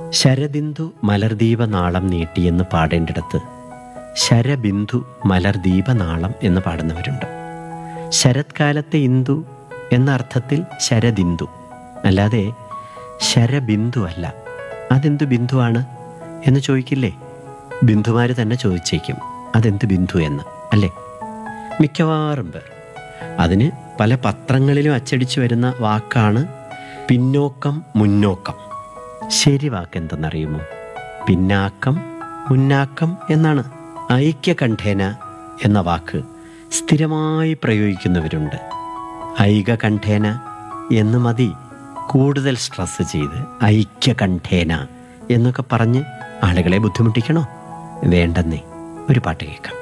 ശരദിന്ദു മലർദീപ നാളം നീട്ടിയെന്ന് പാടേണ്ടിടത്ത് ശരബിന്ദു മലർദീപ നാളം എന്ന് പാടുന്നവരുണ്ട് ശരത്കാലത്തെ ഇന്ദു എന്ന അർത്ഥത്തിൽ ശരദിന്ദു അല്ലാതെ ശരബിന്ദു അല്ല അതെന്തു ബിന്ദുവാണ് എന്ന് ചോദിക്കില്ലേ ബിന്ദുമാർ തന്നെ ചോദിച്ചേക്കും അതെന്ത് ബിന്ദു എന്ന് അല്ലേ മിക്കവാറും പേർ അതിന് പല പത്രങ്ങളിലും അച്ചടിച്ചു വരുന്ന വാക്കാണ് പിന്നോക്കം മുന്നോക്കം ശരി വാക്ക് എന്തെന്നറിയുമോ പിന്നാക്കം മുന്നാക്കം എന്നാണ് ഐക്യകണ്ഠേന എന്ന വാക്ക് സ്ഥിരമായി പ്രയോഗിക്കുന്നവരുണ്ട് ഐകകണ്ഠേന എന്ന് മതി കൂടുതൽ സ്ട്രെസ് ചെയ്ത് ഐക്യകണ്ഠേന എന്നൊക്കെ പറഞ്ഞ് ആളുകളെ ബുദ്ധിമുട്ടിക്കണോ വേണ്ടെന്നേ ഒരു പാട്ട് കേൾക്കാം